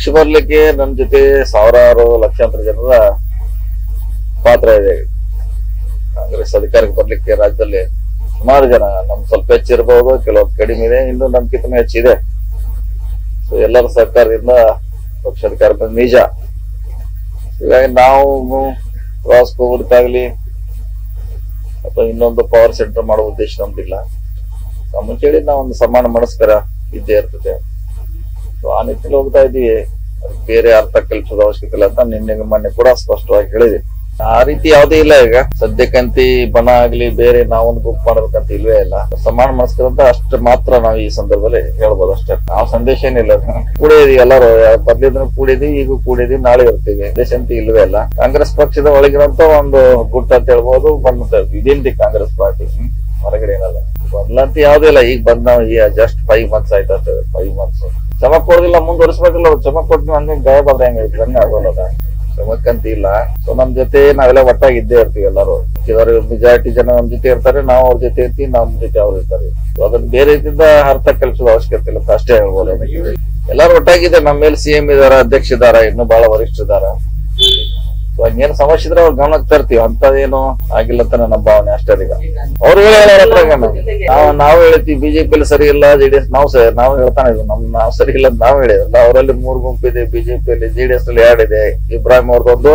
ಪಕ್ಷ ಬರ್ಲಿಕ್ಕೆ ನನ್ನ ಜೊತೆ ಸಾವಿರಾರು ಲಕ್ಷಾಂತರ ಜನರ ಪಾತ್ರ ಇದೆ ಕಾಂಗ್ರೆಸ್ ಅಧಿಕಾರಕ್ಕೆ ಬರ್ಲಿಕ್ಕೆ ರಾಜ್ಯದಲ್ಲಿ ಸುಮಾರು ಜನ ನಮ್ ಸ್ವಲ್ಪ ಹೆಚ್ಚಿರ್ಬೋದು ಕೆಲವು ಕಡಿಮೆ ಇದೆ ಇನ್ನು ನಮ್ಗಿಂತ ಹೆಚ್ಚಿದೆ ಸೊ ಎಲ್ಲರ ಸರ್ಕಾರದಿಂದ ಪಕ್ಷ ಅಧಿಕಾರ ಬಂದ ನಿಜ ಹೀಗಾಗಿ ನಾವು ಪ್ರವಾಸಕ್ಕೆ ಹೋಗೋದಕ್ಕಾಗ್ಲಿ ಅಥವಾ ಇನ್ನೊಂದು ಪವರ್ ಸೆಂಟರ್ ಮಾಡೋ ಉದ್ದೇಶ ನಮ್ದಿಲ್ಲ ನಾವು ಮುಂಚೆ ಹೇಳಿ ನಾವು ಒಂದು ಸಮಾನ ಮನಸ್ಕರ ಇದ್ದೇ ಇರ್ತದೆ ಸೊ ಆ ನಿಟ್ಟಿನಲ್ಲಿ ಹೋಗ್ತಾ ಇದೀವಿ ಅದಕ್ಕೆ ಬೇರೆ ಅರ್ಥ ಕಲ್ಪಿಸೋದ ಅವಶ್ಯಕತೆ ಇಲ್ಲ ಅಂತ ನಿನ್ನೆ ಮೊನ್ನೆ ಕೂಡ ಸ್ಪಷ್ಟವಾಗಿ ಹೇಳಿದೆ ಆ ರೀತಿ ಯಾವುದೇ ಇಲ್ಲ ಈಗ ಸದ್ಯಕ್ಕಂತಿ ಬಣ ಆಗ್ಲಿ ಬೇರೆ ನಾವೊಂದು ಗುಂಪು ಮಾಡ್ಬೇಕಂತ ಇಲ್ವೇ ಇಲ್ಲ ಸಮಾನ ಮನಸ್ಕರ ಅಂತ ಅಷ್ಟು ಮಾತ್ರ ನಾವು ಈ ಸಂದರ್ಭದಲ್ಲಿ ಹೇಳ್ಬೋದು ಅಷ್ಟೇ ನಾವು ಸಂದೇಶ ಏನಿಲ್ಲ ಕೂಡಿದೀವಿ ಎಲ್ಲರೂ ಮೊದ್ಲಿದ್ರು ಕೂಡಿದೀವಿ ಈಗ ಕೂಡಿದೀವಿ ನಾಳೆ ಇರ್ತೀವಿ ಸಂದೇಶ ಅಂತ ಇಲ್ವೇ ಇಲ್ಲ ಕಾಂಗ್ರೆಸ್ ಪಕ್ಷದ ಒಳಗಿರಂತ ಒಂದು ಗುಟ್ಟು ಅಂತ ಹೇಳ್ಬೋದು ಬಂದ ಇದೇಂತಿ ಕಾಂಗ್ರೆಸ್ ಪಾರ್ಟಿ ಹ್ಮ್. ಹೊರಗಡೆ ಏನಲ್ಲ ಮೊದ್ಲಂತ ಯಾವ್ದು ಇಲ್ಲ ಈಗ ಬಂದ್ ನಾವು ಜಸ್ಟ್ ಫೈವ್ ಮಂತ್ಸ್ ಆಯ್ತು ಅಷ್ಟೇ ಫೈವ್ ಮಂತ್ಸ್ ಶ್ರಮ ಕೊಡೋದಿಲ್ಲ ಮುಂದುವರಿಸ್ಬೇಕಿಲ್ಲ ಅವ್ರು ಶ್ರಮ ಕೊಟ್ಟು ಹಂಗೆ ಗಾಯ ಬಂದ್ರೆ ಹೆಂಗ ಹಂಗ ಆಗೋಲ್ಲ ಅದ. ಶ್ರಮಕ್ಕಂತ ಇಲ್ಲ ಸೊ ನಮ್ ಜೊತೆ ನಾವೆಲ್ಲ ಒಟ್ಟಾಗಿ ಇದ್ದೇ ಇರ್ತೀವಿ ಎಲ್ಲರೂ ಕೆಲವರು ಮೆಜಾರಿಟಿ ಜನ ನಮ್ ಜೊತೆ ಇರ್ತಾರೆ ನಾವು ಅವ್ರ ಜೊತೆ ಇರ್ತೀವಿ ನಮ್ ಜೊತೆ ಅವ್ರು ಇರ್ತಾರೆ So ಅದನ್ನ ಬೇರೆ ರೀತಿಯಿಂದ ಅರ್ಥ ಕಲ್ಸೋದು ಅವಶ್ಯಕತೆ ಇಲ್ಲ ಅಂತ ಅಷ್ಟೇ ಹೇಳ್ಬೋದು ಅದಕ್ಕೆ. ಎಲ್ಲರೂ ಒಟ್ಟಾಗಿದೆ ನಮ್ಮ ಮೇಲೆ ಸಿಎಂ ಇದಾರ ಅಧ್ಯಕ್ಷ ಇದಾರ ಇನ್ನು ಬಹಳ ವರಿಷ್ಠ ಇದಾರ So ಹಂಗೇನ್ ಸಮಸ್ಯೆ ಇದ್ರೆ ಅವ್ರ ಗಮನಕ್ಕೆ ತರ್ತೀವಿ ಅಂತದೇನು ಆಗಿಲ್ಲ ಅಂತ ನನ್ನ ಭಾವನೆ ಅಷ್ಟೇ ಈಗ ಅವ್ರು ಹೇಳೋಣ ನಾವು ನಾವು ಹೇಳ್ತೀವಿ ಬಿಜೆಪಿ ಸರಿ ಇಲ್ಲ ಜೆಡಿಎಸ್ ನಾವು ಸರಿ ನಾವು ಹೇಳ್ತಾನೆ ಇದ್ವಿ ನಮ್ ನಾವು ಸರಿ ಇಲ್ಲ ಅಂತ ನಾವು ಹೇಳಿದ್ರಲ್ಲ ಅವರಲ್ಲಿ ಮೂರು ಗುಂಪಿದೆ ಬಿಜೆಪಿಯಲ್ಲಿ ಜೆಡಿಎಸ್ ಅಲ್ಲಿ ಎರಡು ಇದೆ ಇಬ್ರಾಹಿಂ ಅವ್ರದ್ದೊಂದು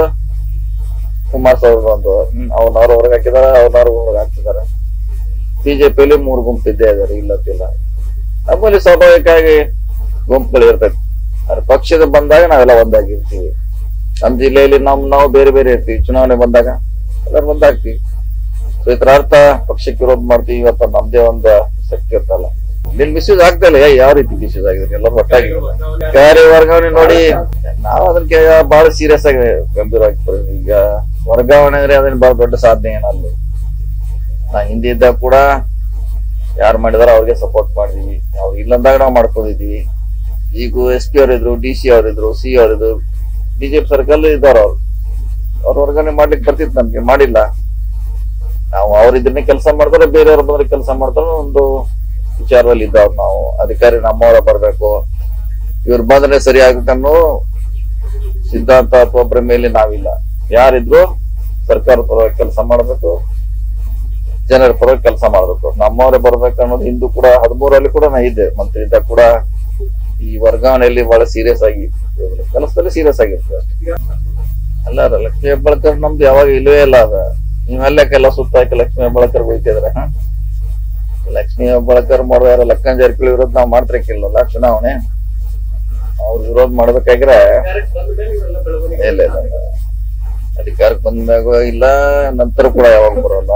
ಕುಮಾರಸ್ವಾಮಿ ಅವ್ರದ್ದೊಂದು ಅವ್ನವ್ರ ಹೊರಗೆ ಹಾಕಿದಾರ ಅವ್ನವ್ರ ಹೊರಗೆ ಹಾಕ್ತಿದಾರೆ ಬಿಜೆಪಿಯಲ್ಲಿ ಮೂರು ಗುಂಪು ಇದ್ದೇ ಇದಾರೆ ಇಲ್ಲತ್ತಿಲ್ಲ ನಮ್ಮಲ್ಲಿ ಸ್ವಾಭಾವಿಕವಾಗಿ ಗುಂಪುಗಳು ಇರ್ತೈತಿ ಆದ್ರೆ ಪಕ್ಷದ ಬಂದಾಗ ನಾವೆಲ್ಲ ಒಂದಾಗಿರ್ತೀವಿ ನಮ್ ಜಿಲ್ಲೆಯಲ್ಲಿ ನಮ್ ನಾವು ಬೇರೆ ಬೇರೆ ಇರ್ತೀವಿ ಚುನಾವಣೆ ಬಂದಾಗ ಎಲ್ಲರೂ ಒಂದಾಗ್ತೀವಿ ಸೊ ಇದ್ರ ಅರ್ಥ ಪಕ್ಷಕ್ಕೆ ವಿರೋಧ ಮಾಡ್ತೀವಿ ಇವತ್ತ ನಮ್ದೇ ಒಂದು ಶಕ್ತಿ ಇರ್ತಲ್ಲ ಇಲ್ಲಿ ಮಿಸ್ಯೂಸ್ ಆಗ್ತಾ ಇಲ್ಲ ಯಾವ ರೀತಿ ಮಿಸ್ಯೂಸ್ ಆಗಿದೆ ಎಲ್ಲರೂ ಒಟ್ಟಾಗಿ ಕಾರ್ಯ ವರ್ಗಾವಣೆ ನೋಡಿ ನಾವು ಅದಕ್ಕೆ ಬಹಳ ಸೀರಿಯಸ್ ಆಗಿ ಗಂಭೀರವಾಗಿ ತಗೊಂಡ್ವಿ. ಈಗ ವರ್ಗಾವಣೆ ಅಂದ್ರೆ ಅದೇನು ಬಹಳ ದೊಡ್ಡ ಸಾಧನೆ ಏನಲ್ಲ ನಾ ಹಿಂದೆ ಇದ್ದಾಗ ಕೂಡ ಯಾರು ಮಾಡಿದಾರ ಅವ್ರಿಗೆ ಸಪೋರ್ಟ್ ಮಾಡಿದೀವಿ ಅವ್ರು ಇಲ್ಲಂದಾಗ ನಾವು ಮಾಡ್ಕೊಂಡಿದೀವಿ ಈಗ ಎಸ್ ಪಿ ಅವರಿದ್ರು ಡಿ ಸಿ ಅವರಿದ್ರು ಸಿ ಅವರಿದ್ರು ಬಿಜೆಪಿ ಸರ್ಕಲ್ ಇದ್ದಾರ ಅವ್ರು ಅವ್ರ ವರ್ಗಾವಣೆ ಮಾಡ್ಲಿಕ್ಕೆ ಬರ್ತಿತ್ತು ನಮ್ಗೆ ಮಾಡಿಲ್ಲ ನಾವು ಅವ್ರಿದ್ದನ್ನೇ ಕೆಲಸ ಮಾಡ್ತಾರೆ ಬೇರೆಯವ್ರ ಬಂದ್ರೆ ಕೆಲಸ ಮಾಡ್ತಾರೆ ಒಂದು ವಿಚಾರದಲ್ಲಿ ಇದ್ದಾವ್ ನಾವು ಅಧಿಕಾರಿ ನಮ್ಮವರ ಬರ್ಬೇಕು ಇವ್ರು ಬಂದ್ರೆ ಸರಿ ಆಗ್ಬೇಕನ್ನೋ ಸಿದ್ಧಾಂತ ಅಥವಾ ಮೇಲೆ ನಾವಿಲ್ಲ ಯಾರಿದ್ರು ಸರ್ಕಾರ ಪರವಾಗಿ ಕೆಲಸ ಮಾಡ್ಬೇಕು ಜನರ ಪರವಾಗಿ ಕೆಲಸ ಮಾಡ್ಬೇಕು ನಮ್ಮವರೇ ಬರ್ಬೇಕು ಅನ್ನೋದು ಹಿಂದೂ ಕೂಡ ಹದಿಮೂರಲ್ಲಿ ಕೂಡ ನಾ ಇದ್ದೆ ಮಂತ್ರಿ ಇದ್ದಾಗ ಕೂಡ ಈ ವರ್ಗಾವಣೆಯಲ್ಲಿ ಬಹಳ ಸೀರಿಯಸ್ ಆಗಿ ಕೆಲಸದಲ್ಲಿ ಸೀರಿಯಸ್ ಆಗಿರ್ತದೆ ಅಷ್ಟೇ ಅಲ್ಲ ಅದ ಲಕ್ಷ್ಮೀ ಹೆಬ್ಬಾಳ್ಕರ್ ನಮ್ದು ಯಾವಾಗ ಇಲ್ವೇ ಇಲ್ಲ ಅದ ನೀವೆಲ್ಲಕ್ಕೆಲ್ಲ ಸುತ್ತ ಹಾಕಿ ಲಕ್ಷ್ಮೀ ಹೆಬ್ಬಾಳ್ಕರ್ ಬೈತಿದ್ರೆ ಹ? ಲಕ್ಷ್ಮೀ ಹೆಬ್ಬಾಳ್ಕರ್ ಮಾಡೋ ಯಾರು ಲಕ್ಕನ್ ಜಾರಕಿಹೊಳಿ ವಿರೋಧ ನಾವು ಮಾಡ್ತಿರ್ಕಿಲ್ಲಲ್ಲ ಚುನಾವಣೆ ಅವ್ರ ವಿರೋಧ ಮಾಡ್ಬೇಕಾಗಿದ್ರೆ ಇಲ್ಲ ಇಲ್ಲ ಇಲ್ಲ. ಅಧಿಕಾರಕ್ಕೆ ಬಂದಾಗ ಇಲ್ಲ ನಂತರ ಕೂಡ ಯಾವಾಗ ಬರೋಲ್ಲ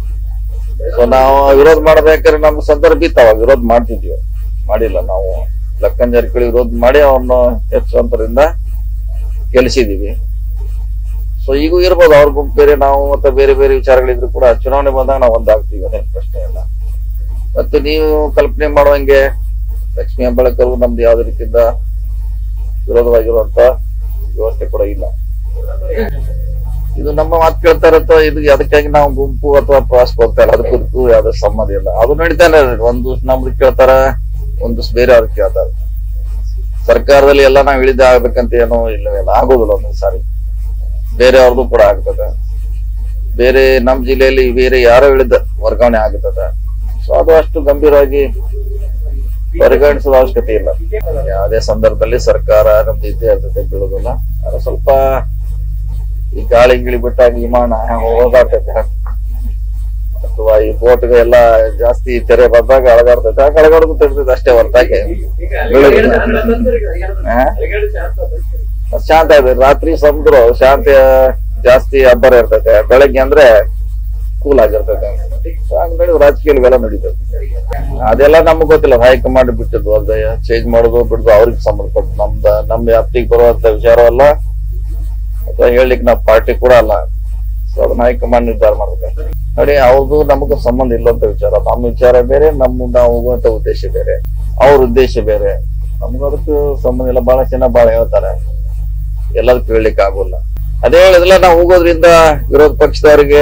ಸೊ ನಾವು ವಿರೋಧ ಮಾಡ್ಬೇಕಾದ್ರೆ ನಮ್ ಸಂದರ್ಭ ಇತ್ತು ಅವಾಗ ವಿರೋಧ ಮಾಡ್ತಿದ್ವಿ ಮಾಡಿಲ್ಲ ನಾವು ಲಕ್ಕನ್ ಜಾರಕಿಹೊಳಿ ವಿರೋಧ ಮಾಡಿ ಅವನು ಹೆಚ್ಚುವಂತರಿಂದ ಗೆಲ್ಲಿಸಿದೀವಿ ಸೊ ಈಗೂ ಇರ್ಬೋದು ಅವ್ರ ಗುಂಪು ಬೇರೆ ನಾವು ಮತ್ತೆ ಬೇರೆ ಬೇರೆ ವಿಚಾರಗಳಿದ್ರು ಕೂಡ ಚುನಾವಣೆ ಬಂದಾಗ ನಾವು ಒಂದಾಗ್ತೀವಿ ಅದೇನು ಪ್ರಶ್ನೆ ಇಲ್ಲ ಮತ್ತೆ ನೀವು ಕಲ್ಪನೆ ಮಾಡುವಂಗೆ ಲಕ್ಷ್ಮೀ ಹೆಬ್ಬಾಳ್ಕರ್ ನಮ್ದು ಯಾವ್ದೇ ರೀತಿಯಿಂದ ವಿರೋಧವಾಗಿರುವಂತ ವ್ಯವಸ್ಥೆ ಕೂಡ ಇಲ್ಲ ಇದು ನಮ್ಮ ಮಾತು ಕೇಳ್ತಾ ಇರತ್ತೋ ಇದು ಅದಕ್ಕಾಗಿ ನಾವು ಗುಂಪು ಅಥವಾ ಪ್ರವಾಸಕ್ಕೆ ಹೋಗ್ತಾ ಇಲ್ಲ ಅದಕ್ಕೂ ಯಾವ್ದು ಸಂಬಂಧ ಇಲ್ಲ ಅದು ನಡೀತಾನೆ ಇರುತ್ತೆ. ಒಂದು ನಮ್ದು ಕೇಳ್ತಾರ ಒಂದು ಬೇರೆ ಅವ್ರಿಗೆ ಕೇಳ್ತಾರ ಸರ್ಕಾರದಲ್ಲಿ ಎಲ್ಲ ನಾವ್ ಇಳಿದ ಆಗ್ಬೇಕಂತ ಏನೋ ಇಲ್ಲವೇ ಇಲ್ಲ ಆಗೋದಿಲ್ಲ ಒಂದೊಂದ್ ಸಾರಿ ಬೇರೆ ಅವ್ರದ್ದು ಕೂಡ ಆಗ್ತದೆ ಬೇರೆ ನಮ್ ಜಿಲ್ಲೆಯಲ್ಲಿ ಬೇರೆ ಯಾರೋ ಇಳಿದ ವರ್ಗಾವಣೆ ಆಗ್ತದೆ ಸೊ ಅದು ಅಷ್ಟು ಗಂಭೀರವಾಗಿ ಪರಿಗಣಿಸೋದ ಅವಶ್ಯಕತೆ ಇಲ್ಲ ಯಾವುದೇ ಸಂದರ್ಭದಲ್ಲಿ ಸರ್ಕಾರ ನಮ್ದು ಇದ್ದೇ ಇರ್ತದೆ ಬೀಳೋದಿಲ್ಲ ಆದ್ರೆ ಸ್ವಲ್ಪ ಈ ಗಾಳಿ ಗಿಳಿ ಬಿಟ್ಟಾಗ ವಿಮಾನ ಹೋಗಾಡ್ತೈತೆ ಅಥವಾ ಈ ಬೋಟ್ಗೆ ಎಲ್ಲ ಜಾಸ್ತಿ ತೆರೆ ಬಂದಾಗ ಅಳಗಾಡ್ತೈತೆ ಆ ಅಳಗಾಡ್ತಿರ್ತೈತೆ ಅಷ್ಟೇ ಹೊರತಾಗಿ ಬೀಳೋದಿಲ್ಲ ಹಾ? ಅದ್ ಶಾಂತ ಇದೆ ರಾತ್ರಿ ಸಮುದ್ರ ಶಾಂತಿ ಜಾಸ್ತಿ ಅಬ್ಬರ ಇರ್ತೈತೆ ಬೆಳಗ್ಗೆ ಅಂದ್ರೆ ಕೂಲ್ ಆಗಿರ್ತೈತೆ ಹಂಗಾಗಿ ರಾಜಕೀಯ ಇವೆಲ್ಲ ನಡೀತೈತೆ ಅದೆಲ್ಲ ನಮ್ಗೆ ಗೊತ್ತಿಲ್ಲ ಹೈಕಮಾಂಡ್ ಬಿಟ್ಟಿದ್ದು ಅದ ಚೇಂಜ್ ಮಾಡೋದು ಬಿಡುದು ಅವ್ರಿಗೆ ಸಂಬಂಧಪಟ್ಟು ನಮ್ದ ನಮ್ಮ ವ್ಯಾಪ್ತಿಗೆ ಬರುವಂತ ವಿಚಾರವಲ್ಲ ಅಥವಾ ಹೇಳಲಿಕ್ಕೆ ನಾವು ಪಾರ್ಟಿ ಕೂಡ ಅಲ್ಲ ಸೊ ಅದನ್ನ ಹೈಕಮಾಂಡ್ ನಿರ್ಧಾರ ಮಾಡ್ಬೇಕು ನೋಡಿ ಅವ್ರದ್ದು ನಮಗೂ ಸಂಬಂಧ ಇಲ್ಲಂತ ವಿಚಾರ ನಮ್ಮ ವಿಚಾರ ಬೇರೆ ನಮ್ಮ ನಾವು ಹೋಗುವಂತ ಉದ್ದೇಶ ಬೇರೆ ಅವ್ರ ಉದ್ದೇಶ ಬೇರೆ ನಮ್ಗೂ ಅದಕ್ಕೂ ಸಂಬಂಧ ಇಲ್ಲ ಬಹಳ ಜನ ಬಹಳ ಹೇಳ್ತಾರೆ ಎಲ್ಲದಕ್ಕೂ ಹೇಳಲಿಕ್ಕೆ ಆಗೋಲ್ಲ ಅದೇ ಹೇಳಿದ್ಲ ನಾವು ಹೋಗೋದ್ರಿಂದ ವಿರೋಧ ಪಕ್ಷದವರಿಗೆ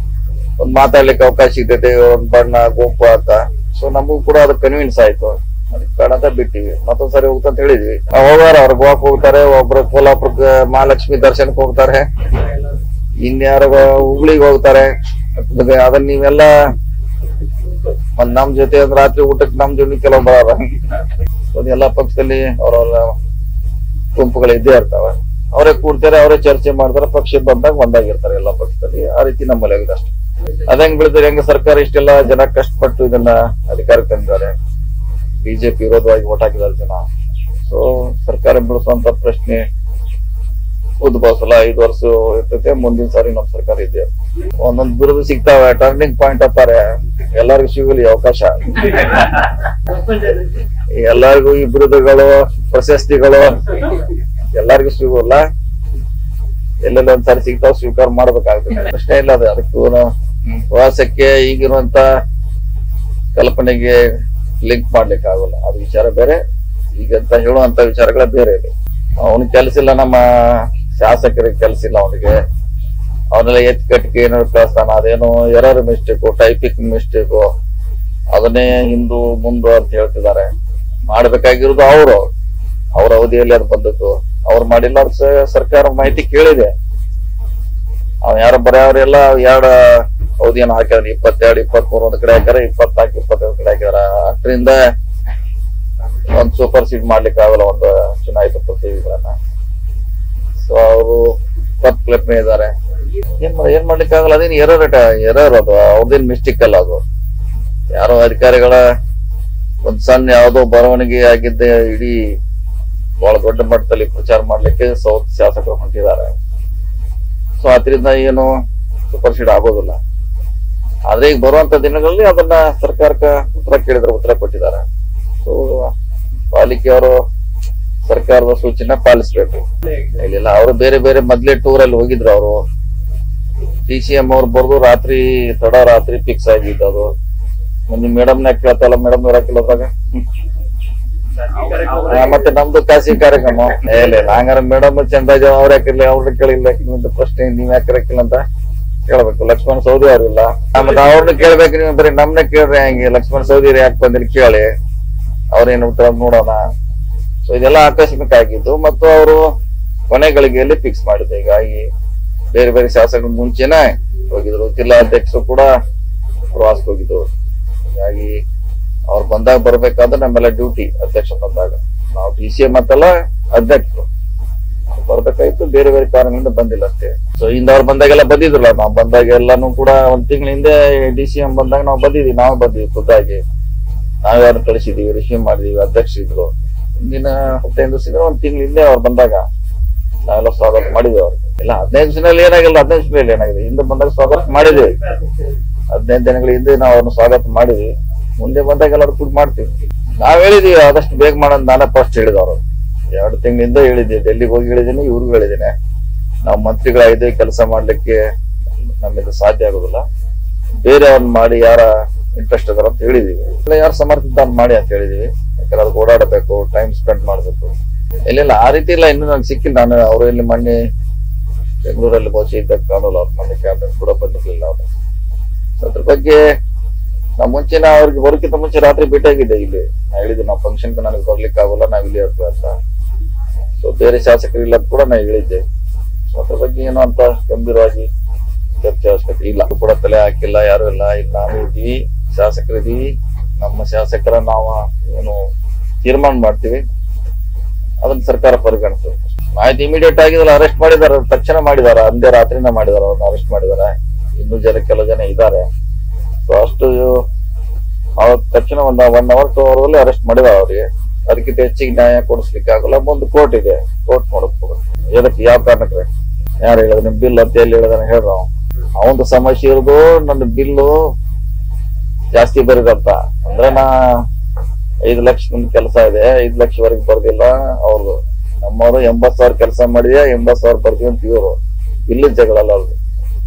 ಒಂದ್ ಮಾತಾಡ್ಲಿಕ್ಕೆ ಅವಕಾಶ ಸಿಗ್ತೈತೆ ಒಂದ್ ಬಣ್ಣ ಗುಂಪು ಅಂತ ಸೊ ನಮಗೂ ಕೂಡ ಅದು ಕನ್ವಿನ್ಸ್ ಆಯ್ತು ಅದಕ್ಕೆ ಬೇಡ ಅಂತ ಬಿಟ್ಟಿವಿ ಮತ್ತೊಂದ್ಸರಿ ಹೋಗ್ತಾ ಅಂತ ಹೇಳಿದ್ವಿ ನಾವ್ ಹೋಗಾರ ಅವ್ರ ಗೋವಾಕ್ ಹೋಗ್ತಾರೆ ಒಬ್ರು ಕೋಲ್ಹಾಪುರಕ್ಕೆ ಮಹಾಲಕ್ಷ್ಮಿ ದರ್ಶನಕ್ಕೆ ಹೋಗ್ತಾರೆ ಇನ್ಯಾರ ಹುಬ್ಳಿಗೆ ಹೋಗ್ತಾರೆ ಅದ್ಕೆ ಅದನ್ನ ನೀವೆಲ್ಲ ಮತ್ ನಮ್ ಜೊತೆ ಒಂದ್ ರಾತ್ರಿ ಊಟಕ್ಕೆ ನಮ್ ಜೊತೆ ಕೆಲವು ಬರಲ್ಲ ಅದು ಎಲ್ಲಾ ಪಕ್ಷದಲ್ಲಿ ಅವ್ರವ್ರ ಗುಂಪುಗಳು ಇದ್ದೇ ಇರ್ತಾವ ಅವರೇ ಕೂಡ್ತಾರೆ ಅವರೇ ಚರ್ಚೆ ಮಾಡ್ತಾರೆ ಪಕ್ಷ ಬಂದಾಗ ಒಂದಾಗಿರ್ತಾರೆ ಎಲ್ಲಾ ಪಕ್ಷದಲ್ಲಿ ಆ ರೀತಿ ನಮ್ಮಲ್ಲಿ ಆಗಿದೆ ಅಷ್ಟೇ ಅದಂಗ್ ಬೆಳೆದ್ರೆ ಹೆಂಗ ಸರ್ಕಾರ ಇಷ್ಟೆಲ್ಲ ಜನ ಕಷ್ಟಪಟ್ಟು ಇದನ್ನ ಅಧಿಕಾರಕ್ಕೆ ತಂದಿದ್ದಾರೆ ಬಿಜೆಪಿ ವಿರೋಧವಾಗಿ ಓಟ್ ಹಾಕಿದ್ದಾರೆ ಜನ ಸೊ ಸರ್ಕಾರ ಬೆಳೆಸುವಂತ ಪ್ರಶ್ನೆ ಉದ್ಭವಿಸಲ್ಲ ಐದು ವರ್ಷ ಇರ್ತೈತೆ ಮುಂದಿನ ಸಾರಿ ನಮ್ ಸರ್ಕಾರ ಇದೆ ಒಂದೊಂದ್ ಬಿರುದು ಸಿಗ್ತಾವೆ ಟರ್ನಿಂಗ್ ಪಾಯಿಂಟ್ ಅಂತಾರೆ ಎಲ್ಲರಿಗೂ ಸಿಗಲಿ ಅವಕಾಶ ಎಲ್ಲರಿಗೂ ಈ ಬಿರುದುಗಳು ಪ್ರಶಸ್ತಿಗಳು ಎಲ್ಲರಿಗೂ ಸಿಗೋಲ್ಲ ಎಲ್ಲೆಲ್ಲ ಒಂದ್ಸಾರಿ ಸಿಗ್ತಾವ ಸ್ವೀಕಾರ ಮಾಡ್ಬೇಕಾಗ್ತದೆ ಪ್ರಶ್ನೆ ಇಲ್ಲ ಅದು ಅದಕ್ಕೂ ನಾವು ಪ್ರವಾಸಕ್ಕೆ ಈಗಿರುವಂತ ಕಲ್ಪನೆಗೆ ಲಿಂಕ್ ಮಾಡ್ಲಿಕ್ಕೆ ಆಗೋಲ್ಲ ಅದು ವಿಚಾರ ಬೇರೆ ಈಗಂತ ಹೇಳುವಂತ ವಿಚಾರಗಳ ಬೇರೆ ಇದೆ ಅವನಿಗೆ ಕೆಲಸ ಇಲ್ಲ ನಮ್ಮ ಶಾಸಕರಿಗೆ ಕೆಲಸ ಇಲ್ಲ ಅವನಿಗೆ ಅವನ್ನೆಲ್ಲ ಎತ್ ಕಟ್ಟಿಗೆ ಏನಾದ್ರು ಕಳಿಸ್ತಾನ ಅದೇನೋ ಎರರ್ ಮಿಸ್ಟೇಕು ಟೈಪಿಂಗ್ ಮಿಸ್ಟೇಕು ಅದನ್ನೇ ಹಿಂದು ಮುಂದು ಅಂತ ಹೇಳ್ತಿದ್ದಾರೆ ಮಾಡ್ಬೇಕಾಗಿರೋದು ಅವರು ಅವ್ರ ಅವಧಿಯಲ್ಲಿ ಅದು ಬಂದದ್ದು ಅವ್ರು ಮಾಡಿಲ್ಲ ಅವ್ರ ಸ- ಸರ್ಕಾರ ಮಾಹಿತಿ ಕೇಳಿದೆ ಅವ್ ಯಾರು ಬರೆಯವ್ರೆಲ್ಲ ಎರಡು ಅವಧಿಯನ್ನು ಹಾಕ್ಯಾರ ಇಪ್ಪತ್ತೆರಡು ಇಪ್ಪತ್ತ್ ಮೂರು ಒಂದ್ ಕಡೆ ಹಾಕ್ಯಾರ ಇಪ್ಪತ್ನಾಲ್ಕು ಇಪ್ಪತ್ತೈದು ಕಡೆ ಹಾಕ್ಯಾರ ಅದ್ರಿಂದ ಒಂದ್ ಸೂಪರ್ ಸೀಡ್ ಮಾಡ್ಲಿಕ್ಕೆ ಆಗಲ್ಲ ಒಂದು ಚುನಾಯಿತ ಪ್ರತಿನಿಧಿಗಳನ್ನ ಸೊ ಅವರು ತಪ್ಪು ಕಲ್ಪನೆ ಇದ್ದಾರೆ ಏನ್ ಮಾಡ್- ಏನ್ ಮಾಡ್ಲಿಕ್ಕೆ ಆಗಲ್ಲ ಅದೇನು ಎರರ್ ಎರರ್ ಅದು ಅವ್ರದೇನ್ ಮಿಸ್ಟೇಕ್ ಅಲ್ಲ ಅದು ಯಾರೋ ಅಧಿಕಾರಿಗಳ ಒಂದ್ ಸಣ್ಣ ಯಾವ್ದೋ ಬರವಣಿಗೆ ಆಗಿದ್ದೆ ಇಡೀ ಬಹಳ ದೊಡ್ಡ ಮಟ್ಟದಲ್ಲಿ ಪ್ರಚಾರ ಮಾಡ್ಲಿಕ್ಕೆ ಸೌತ್ ಶಾಸಕರು ಹೊಂಟಿದ್ದಾರೆ ಸೊ ಅದರಿಂದ ಏನು ಸೂಪರ್ ಸೀಡ್ ಆಗೋದಿಲ್ಲ ಆದ್ರೆ ಈಗ ಬರುವಂತ ದಿನಗಳಲ್ಲಿ ಅದನ್ನ ಸರ್ಕಾರಕ್ಕೆ ಉತ್ತರ ಕೇಳಿದ್ರೆ ಉತ್ತರ ಕೊಟ್ಟಿದ್ದಾರೆ ಸೊ ಪಾಲಿಕೆಯವರು ಸರ್ಕಾರದ ಸೂಚನೆ ಪಾಲಿಸ್ಬೇಕು ಇಲ್ಲ ಅವರು ಬೇರೆ ಬೇರೆ ಮೊದ್ಲೇ ಟೂರ್ ಅಲ್ಲಿ ಹೋಗಿದ್ರು ಅವರು ಡಿ ಸಿ ಎಂ ಅವ್ರು ಬರ್ದು ರಾತ್ರಿ ತಡ ರಾತ್ರಿ ಫಿಕ್ಸ್ ಆಗಿದ್ದು ಅದು ನಿಮ್ ಮೇಡಮ್ ನ ಕೇಳ್ತಲ್ಲ ಮೇಡಮ್ ಇರಕಿಲ್ಲ ಅದ್ರಾಗ ಆ, ಮತ್ತೆ ನಮ್ದು ಖಾಸಗಿ ಕಾರ್ಯಕ್ರಮ ಏ, ಇಲ್ಲ ಇಲ್ಲ ಹಂಗಾರ ಮೇಡಮ್ ಚಂದಾಜ ಅವ್ರ ಯಾಕಿರ್ಲಿ ಅವ್ರನ್ನ ಕೇಳಿಲ್ಲ ನಿಮ್ದು ಪ್ರಶ್ನೆ ನೀವ್ ಯಾಕೆ ಇರಕಿಲ್ಲ ಅಂತ ಕೇಳ್ಬೇಕು ಲಕ್ಷ್ಮಣ ಸೌದಿ ಅವ್ರಿಲ್ಲ ಆ, ಮತ್ತೆ ಅವ್ರನ್ನ ಕೇಳ್ಬೇಕು ನೀವು ಬರೀ ನಮ್ನ ಕೇಳ್ರಿ ಹಂಗೆ ಲಕ್ಷ್ಮಣ ಸೌದಿ ಯಾಕೆ ಬಂದಿಲ್ಲ ಕೇಳಿ ಅವ್ರೇನು ಉತ್ತರ ನೋಡೋಣ ಸೊ ಇದೆಲ್ಲ ಆಕಸ್ಮಿಕ ಆಗಿದ್ದು ಮತ್ತು ಅವರು ಕೊನೆ ಗಳಿಗೆಯಲ್ಲಿ ಫಿಕ್ಸ್ ಮಾಡಿದ್ರು ಹೀಗಾಗಿ ಬೇರೆ ಬೇರೆ ಶಾಸಕರು ಮುಂಚೆನೆ ಹೋಗಿದ್ರು ಜಿಲ್ಲಾಧ್ಯಕ್ಷರು ಕೂಡ ಪ್ರವಾಸಕ್ಕೆ ಹೋಗಿದ್ರು ಹೀಗಾಗಿ ಅವ್ರು ಬಂದಾಗ ಬರ್ಬೇಕಾದ್ರೆ ನಮ್ಮೆಲ್ಲ ಡ್ಯೂಟಿ ಅಧ್ಯಕ್ಷ ಬಂದಾಗ ನಾವು ಡಿ ಸಿ ಎಂ ಅಂತಲ್ಲ ಅಧ್ಯಕ್ಷರು ಬರ್ಬೇಕಾಯ್ತು ಬೇರೆ ಬೇರೆ ಕಾರಣಗಳಿಂದ ಬಂದಿಲ್ಲ ಅಷ್ಟೇ ಸೊ ಹಿಂದ ಅವ್ರು ಬಂದಾಗೆಲ್ಲ ಬಂದಿದ್ರಲ್ಲ ನಾವು ಬಂದಾಗ ಎಲ್ಲಾನು ಕೂಡ ಒಂದ್ ತಿಂಗಳ ಹಿಂದೆ ಡಿ ಸಿ ಎಂ ಬಂದಾಗ ನಾವು ಬಂದಿದ್ವಿ ನಾವು ಬಂದ್ವಿ ಖುದ್ದಾಗಿ ನಾವ್ಯಾರು ಕಳಿಸಿದೀವಿ ರಿಸೀವ್ ಮಾಡಿದೀವಿ ಅಧ್ಯಕ್ಷರಿದ್ರು ಹಿಂದಿನ ಹದಿನೈದು ದಿವಸ ಒಂದ್ ತಿಂಗಳ ಹಿಂದೆ ಅವ್ರು ಬಂದಾಗ ನಾವೆಲ್ಲ ಸ್ವಾಗತ ಮಾಡಿದ್ವಿ ಅವ್ರಿಗೆ ಇಲ್ಲ ಹದಿನೈದು ದಿವಸದಲ್ಲಿ ಏನಾಗಿಲ್ಲ ಹದಿನೈದು ದಿವಸದಲ್ಲಿ ಏನಾಗಿದೆ ಹಿಂದೆ ಬಂದಾಗ ಸ್ವಾಗತ ಮಾಡಿದ್ವಿ ಹದಿನೈದು ದಿನಗಳ ಹಿಂದೆ ನಾವು ಅವ್ರನ್ನ ಸ್ವಾಗತ ಮಾಡಿದ್ವಿ ಮುಂದೆ ಬಂದಾಗ ಎಲ್ಲರೂ ಕೂಡ ಮಾಡ್ತೀವಿ ನಾವ್ ಹೇಳಿದೀವಿ ಆದಷ್ಟು ಬೇಗ ಮಾಡೋದು ನಾನೇ ಫಸ್ಟ್ ಹೇಳಿದವರು ಎರಡು ತಿಂಗಳಿಂದ ಹೇಳಿದ್ದೆ ಡೆಲ್ಲಿಗೆ ಹೋಗಿ ಹೇಳಿದ್ದೀನಿ ಇವ್ರಿಗೂ ಹೇಳಿದ್ದೀನಿ ನಾವು ಮಂತ್ರಿಗಳಾಗಿದ್ದೀವಿ ಕೆಲಸ ಮಾಡ್ಲಿಕ್ಕೆ ನಮ್ಮಿಂದ ಸಾಧ್ಯ ಆಗೋದಿಲ್ಲ ಬೇರೆ ಅವ್ರನ್ನ ಮಾಡಿ ಯಾರ ಇಂಟ್ರೆಸ್ಟ್ ಅದಾರ ಅಂತ ಹೇಳಿದೀವಿ ಇಲ್ಲ ಯಾರು ಸಮರ್ಥಿತ ಅವ್ರ್ನ ಮಾಡಿ ಅಂತ ಹೇಳಿದೀವಿ ಯಾಕಂದ್ರೆ ಅದಕ್ಕೆ ಓಡಾಡಬೇಕು ಟೈಮ್ ಸ್ಪೆಂಡ್ ಮಾಡ್ಬೇಕು ಇಲ್ಲ ಇಲ್ಲ ಆ ರೀತಿ ಇಲ್ಲ ಇನ್ನು ನಂಗೆ ಸಿಕ್ಕಿಲ್ಲ ನಾನು ಅವರು ಇಲ್ಲಿ ಮೊನ್ನೆ ಬೆಂಗಳೂರಲ್ಲಿ ಬಹುಶಃ ಇದ್ದಾಗ ಕಾಣಲ್ಲ ಅವ್ರ ಮೊನ್ನೆ ಕ್ಯಾಬಿನೆಟ್ ಕೂಡ ಬಂದಿರ್ಲಿಲ್ಲ ಅವರು ಅದ್ರ ಬಗ್ಗೆ ನಾ ಮುಂಚೆ ನಾ ಅವ್ರಿಗೆ ಬರೋಕ್ಕಿಂತ ಮುಂಚೆ ರಾತ್ರಿ ಭೇಟಿಯಾಗಿದ್ದೆ ಇಲ್ಲಿ ನಾ ಹೇಳಿದ್ದೆ ನಾವು ಫಂಕ್ಷನ್ಗೆ ನನಗೆ ಬರ್ಲಿಕ್ಕೆ ಆಗೋಲ್ಲ ನಾವ್ ಇಲ್ಲಿ ಇರ್ತೀವಿ ಅಂತ ಸೊ ಬೇರೆ ಶಾಸಕರು ಇಲ್ಲ ಅಂತ ಕೂಡ ನಾ ಹೇಳಿದ್ದೆ ಸೊ ಅದ್ರ ಬಗ್ಗೆ ಏನೋ ಅಂತ ಗಂಭೀರವಾಗಿ ಚರ್ಚೆ ಅವಶ್ಯಕತೆ ಇಲ್ಲ ಅದು ಕೂಡ ತಲೆ ಹಾಕಿಲ್ಲ ಯಾರು ಇಲ್ಲ ಈಗ ನಾವು ಇದೀವಿ ಶಾಸಕರಿದೀವಿ ನಮ್ಮ ಶಾಸಕರ ನಾವು ಏನು ತೀರ್ಮಾನ ಮಾಡ್ತೀವಿ ಅದನ್ನ ಸರ್ಕಾರ ಪರಿಗಣಿಸ್ತದೆ ಮಾಹಿತಿ ಇಮಿಡಿಯೇಟ್ ಆಗಿದಲ್ಲ ಅರೆಸ್ಟ್ ಮಾಡಿದಾರೆ ತಕ್ಷಣ ಮಾಡಿದಾರ ಅಂದೇ ರಾತ್ರಿನ ಮಾಡಿದಾರ ಅವ್ರನ್ನ ಅರೆಸ್ಟ್ ಮಾಡಿದಾರೆ ಇನ್ನೂ ಜನ ಕೆಲವು ಜನ ಇದ್ದಾರೆ ಸೊ ಅಷ್ಟು ಅವತ್ ತಕ್ಷಣ ಒಂದ್ ಒನ್ ಅವರ್ ಟೂ ಅವರ್ ಅಲ್ಲಿ ಅರೆಸ್ಟ್ ಮಾಡಿದಾರೆ ಅವ್ರಿಗೆ ಅದಕ್ಕಿಂತ ಹೆಚ್ಚಿಗೆ ನ್ಯಾಯ ಕೊಡಿಸ್ಲಿಕ್ಕೆ ಆಗಲ್ಲ ಮುಂದೆ ಕೋರ್ಟ್ ಇದೆ ಕೋರ್ಟ್ ನೋಡಕ್ ಹೋಗುತ್ತೆ ಏನಕ್ಕೆ ಯಾವ ಕಾರಣಕ್ಕೆ ಯಾರು ಹೇಳಿದ್ರು ನಿಮ್ ಬಿಲ್ ಅಂತ ಎಲ್ಲಿ ಹೇಳಿದಾನೆ ಹೇಳ್ರ ಅವಂದು ಸಮಸ್ಯೆ ಇರೋದು ನನ್ನ ಬಿಲ್ಲು ಜಾಸ್ತಿ ಬರಿದಂತ ಅಂದ್ರೆ ನಾ ಐದು ಲಕ್ಷ ಕೆಲಸ ಇದೆ ಐದು ಲಕ್ಷವರೆಗೆ ಬರ್ದಿಲ್ಲ ಅವ್ರದ್ದು ನಮ್ಮವರು ಎಂಬತ್ ಸಾವಿರ ಕೆಲಸ ಮಾಡಿದ್ಯಾ ಎಂಬತ್ ಸಾವಿರ ಬರ್ತೀವಿ ಅಂತ ಇವರು ಇಲ್ಲಿ ಜಗಳ ಅಲ್ಲ ಅದು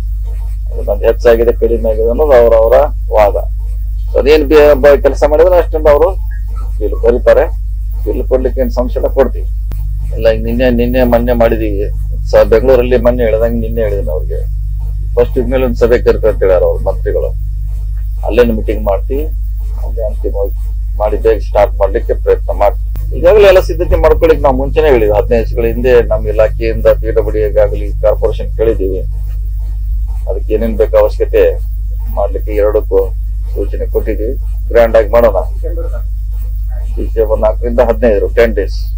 ಅದು ನಂದು ಹೆಚ್ಚಾಗಿದೆ ಕಡಿಮೆ ಆಗಿದೆ ಅನ್ನೋದು ಅವರವರ ವಾದ So ಅದೇನ್ ಕೆಲಸ ಮಾಡಿದ್ರೆ ಅಷ್ಟೊಂದು ಅವರು ಬಿಲ್ ಬರೀತಾರೆ ಬಿಲ್ ಕೊಡ್ಲಿಕ್ಕೆ ಏನ್ ಸಂಶಯ ಇಲ್ಲ ಕೊಡ್ತೀವಿ ಇಲ್ಲ ಈಗ ನಿನ್ನೆ ನಿನ್ನೆ ಮೊನ್ನೆ ಮಾಡಿದೀವಿ ಸ ಬೆಂಗಳೂರಲ್ಲಿ ಮೊನ್ನೆ ಹೇಳ್ದಂಗೆ ನಿನ್ನೆ ಹೇಳಿದ್ದೀನಿ ಅವ್ರಿಗೆ ಫಸ್ಟ್ ಮೇಲೆ ಒಂದು ಸಭೆ ಕರಿತಾರೆ ಅಂತ ಹೇಳ್ಯಾರ ಅವ್ರು ಮಂತ್ರಿಗಳು ಅಲ್ಲೇನು ಮೀಟಿಂಗ್ ಮಾಡ್ತೀವಿ ಅಲ್ಲೇ ಅಂತಿಮವಾಗಿ ಮಾಡಿ ಬೇಗ ಸ್ಟಾರ್ಟ್ ಮಾಡ್ಲಿಕ್ಕೆ ಪ್ರಯತ್ನ ಮಾಡ್ತೀವಿ ಈಗಾಗಲೇ ಎಲ್ಲ ಸಿದ್ಧತೆ ಮಾಡ್ಕೊಳ್ಳಿಕ್ ನಾವು ಮುಂಚೆನೆ ಹೇಳಿದ್ವಿ ಹದಿನೈದು ದಿವಸಗಳ ಹಿಂದೆ ನಮ್ಮ ಇಲಾಖೆಯಿಂದ ಪಿ ಡಬ್ಲ್ಯೂ ಆಗಲಿ ಕಾರ್ಪೊರೇಷನ್ ಕೇಳಿದೀವಿ ಅದಕ್ಕೆ ಏನೇನ್ ಬೇಕು ಅವಶ್ಯಕತೆ ಮಾಡ್ಲಿಕ್ಕೆ ಎರಡಕ್ಕೂ ಸೂಚನೆ ಕೊಟ್ಟಿದೀವಿ ಗ್ರ್ಯಾಂಡ್ ಆಗಿ ಮಾಡೋಣ ಡಿಸೆಂಬರ್ ನಾಲ್ಕರಿಂದ ಹದಿನೈದು ಟೆನ್ ಡೇಸ್